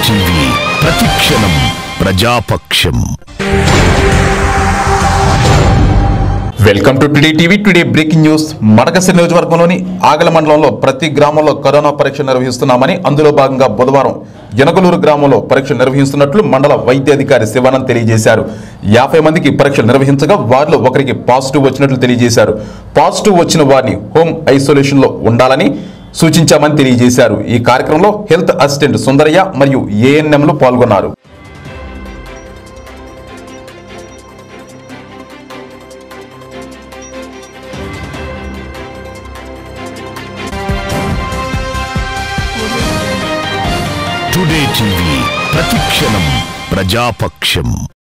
TV ప్రతిక్షణం ప్రజాపక్షం welcome to today TV today breaking news Madakasira నియోజకవర్గంలోని ఆగల మండలంలో ప్రతి గ్రామంలో కరోనా పరీక్ష నిర్వహిస్తున్నామని అందులో భాగంగా బుధవారం జనగలూరు గ్రామంలో పరీక్ష నిర్వహిస్తున్నట్లు మండల వైద్యాధికారి శివానంద్ తెలియజేశారు యాభై మందికి పరీక్ష నిర్వహించగా వారిలో ఒకరికి పాజిటివ్ వచ్చినట్లు తెలియజేశారు పాజిటివ్ వచ్చిన వారిని హోమ్ ఐసోలేషన్లో ఉండాలని సూచించామని తెలియజేశారు ఈ కార్యక్రమంలో హెల్త్ అసిస్టెంట్ సుందరయ్య మరియు ఏఎన్ఎంలు పాల్గొన్నారు టుడే టీవీ ప్రతిక్షణం ప్రజాపక్షం